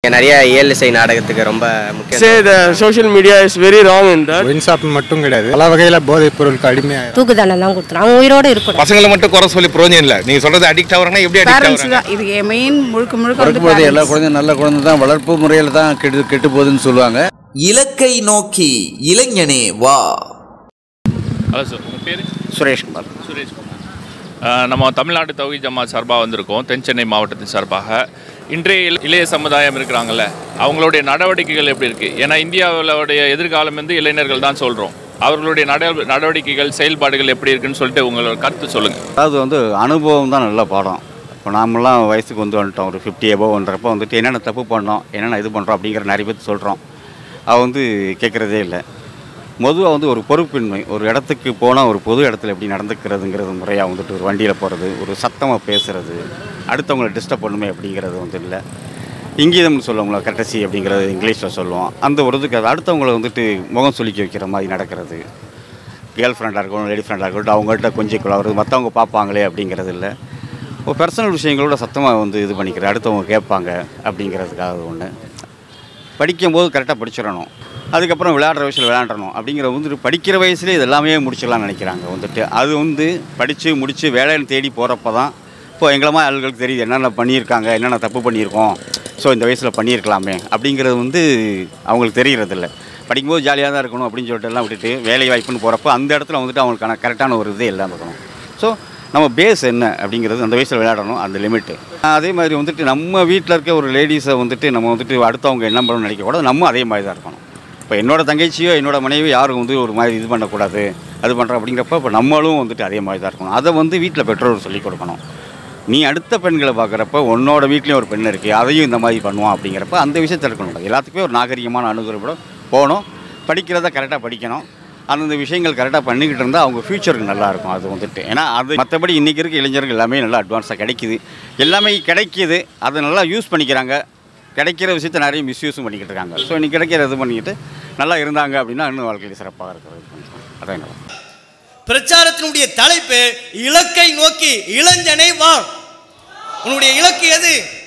நிறைய இயலிசை நாடகத்துக்கு ரொம்ப முக்கியம் say the social media is very wrong in that. Wine shop மட்டும் கிடையாது பல வகையில் போதைப் பொருளுக்கு அடிமையாக தூக்கு தண்டனை தான் கொடுத்துரும் அவங்க உயிரோட இருக்கணும் பசங்களை மட்டும் குறை சொல்லி பிரயோஜனம் இல்லை நீங்க சொல்றது அடிக்ட் ஆகுறாங்கன்னா எப்படி அடிக்ட் பேரண்ட்ஸ் ஆகுறாங்க தான் இது மெயின் முழுக்க முழுக்க வந்து பிறக்கும்போது எல்லா parents. குழந்தையும் நல்ல குழந்தை தான் வளர்ப்பு முறையில் தான் கெட்டு கெட்டு போகுதுன்னு சொல்லுவாங்க இலக்கை நோக்கி இளைஞனே வா ஹலோ சார் உங்கள் பேர் சுரேஷ்குமார் சுரேஷ்குமார் அஹ், நம்ம தமிழ்நாடு தௌஹி ஜமாத் சார்பாக வந்திருக்கோம் தென் சென்னை மாவட்டத்தின் சார்பாக இன்றைய இள- இளைய சமுதாயம் இருக்கிறாங்கல்ல அவங்களுடைய நடவடிக்கைகள் எப்படி இருக்குது ஏன்னா இந்தியாவுடைய எதிர்காலம் வந்து இளைஞர்கள் தான் சொல்கிறோம் அவர்களுடைய நட நடவடிக்கைகள் செயல்பாடுகள் எப்படி இருக்குன்னு சொல்லிட்டு உங்களோட கருத்து சொல்லுங்கள் அதாவது வந்து அனுபவம் தான் நல்ல பாடம் இப்போ நாமெல்லாம் வயசுக்கு வந்து வந்துட்டோம் ஒரு ஃபிஃப்டி எபோவ்ன்றப்போ வந்துட்டு என்னென்ன தப்பு பண்ணோம் என்னென்ன இது பண்ணுறோம் அப்படிங்கிற நிறைய பேர் சொல்கிறோம் அவ வந்து கேட்குறதே இல்லை பொதுவாக வந்து ஒரு பொறுப்பின்மை ஒரு இடத்துக்கு போனால் ஒரு பொது இடத்துல எப்படி நடந்துக்கிறதுங்கிறது முறையாக வந்துட்டு ஒரு வண்டியில் போகிறது ஒரு சத்தமாக பேசுறது அடுத்தவங்களை டிஸ்டர்ப் பண்ணுமே அப்படிங்கிறது வந்து இல்லை இங்கீதம்னு சொல்லுவோம்ல கட்டசி அப்படிங்கிறது இங்கிலீஷில் சொல்லுவோம் அந்த ஒரு இதுக்கு அது அடுத்தவங்களை வந்துட்டு முகம் சுளிக்க வைக்கிற மாதிரி நடக்கிறது கேர்ள் ஃப்ரெண்டாக இருக்கணும் லேடி ஃப்ரெண்டாக இருக்கட்டும் அவங்கள்ட்ட கொஞ்சம் குழாவது மற்றவங்க பார்ப்பாங்களே அப்படிங்கிறது இல்லை ஒரு பர்சனல் விஷயங்களோட சத்தமாக வந்து இது பண்ணிக்கிற அடுத்தவங்க கேட்பாங்க அப்படிங்கிறதுக்காக ஒன்று படிக்கும்போது கரெக்டாக படிச்சிடணும் அதுக்கப்புறம் விளையாடுற வயசில் விளையாடணும் அப்படிங்கிற வந்துட்டு படிக்கிற வயசுலேயே இது எல்லாமே முடிச்சிடலாம்னு நினைக்கிறாங்க வந்துட்டு அது வந்து படித்து முடித்து வேலைன்னு தேடி போகிறப்ப தான் இப்போ எங்களமா ஆளுகளுக்கு தெரியுது என்னென்ன பண்ணியிருக்காங்க என்னென்ன தப்பு பண்ணியிருக்கோம் ஸோ இந்த வயசில் பண்ணியிருக்கலாமே அப்படிங்கிறது வந்து அவங்களுக்கு தெரியறதில்ல படிக்கும்போது ஜாலியாக தான் இருக்கணும் அப்படின்னு சொல்லிட்டு எல்லாம் விட்டுட்டு வேலை வாய்ப்புன்னு போகிறப்ப அந்த இடத்துல வந்துட்டு அவங்களுக்கான கரெக்டான ஒரு இதே இல்லாமல் இருக்கணும் ஸோ நம்ம பேஸ் என்ன அப்படிங்கிறது அந்த வயசில் விளையாடணும் அந்த லிமிட்டு அதே மாதிரி வந்துட்டு நம்ம வீட்டில் இருக்க ஒரு லேடிஸை வந்துட்டு நம்ம வந்துட்டு அடுத்தவங்க என்ன பண்ணணும்னு நினைக்கக்கூடாது நம்ம அதே மாதிரி தான் இருக்கணும் இப்போ என்னோட தங்கச்சியோ என்னோட மனைவி யாரும் வந்து ஒரு மாதிரி இது பண்ணக்கூடாது அது பண்ணுறோம் அப்படிங்கிறப்ப இப்போ நம்மளும் வந்துட்டு அதே மாதிரி தான் இருக்கணும் அதை வந்து வீட்டில் பெற்றோர் சொல்லிக் கொடுக்கணும் நீ அடுத்த பெண்களை பார்க்குறப்ப உன்னோட வீட்லேயும் ஒரு பெண் இருக்குது அதையும் இந்த மாதிரி பண்ணுவான் அப்படிங்கிறப்ப அந்த விஷயத்தை இருக்கணும் எல்லாத்துக்குமே ஒரு நாகரிகமான அணுகுறப்பட போகணும் படிக்கிறத கரெக்டாக படிக்கணும் அந்தந்த விஷயங்கள் கரெக்டாக பண்ணிக்கிட்டு இருந்தால் அவங்க ஃப்யூச்சருக்கு நல்லா இருக்கும் அது வந்துட்டு ஏன்னா அது மற்றபடி இன்றைக்கி இருக்க இளைஞர்கள் எல்லாமே நல்லா அட்வான்ஸாக கிடைக்குது எல்லாமே கிடைக்கிது அதை நல்லா யூஸ் பண்ணிக்கிறாங்க கிடைக்கிற விஷயத்த நிறைய மிஸ்யூஸும் பண்ணிக்கிட்டு இருக்காங்க ஸோ இன்னைக்கு கிடைக்கிற இது பண்ணிக்கிட்டு நல்லா இருந்தாங்க அப்படின்னா இன்னும் வாழ்க்கையில் சிறப்பாக இருக்கிறது அதான் என்னோட பிரச்சாரத்தினுடைய தலைப்பு இலக்கை நோக்கி இளைஞனை வா உன்னுடைய இலக்கு எது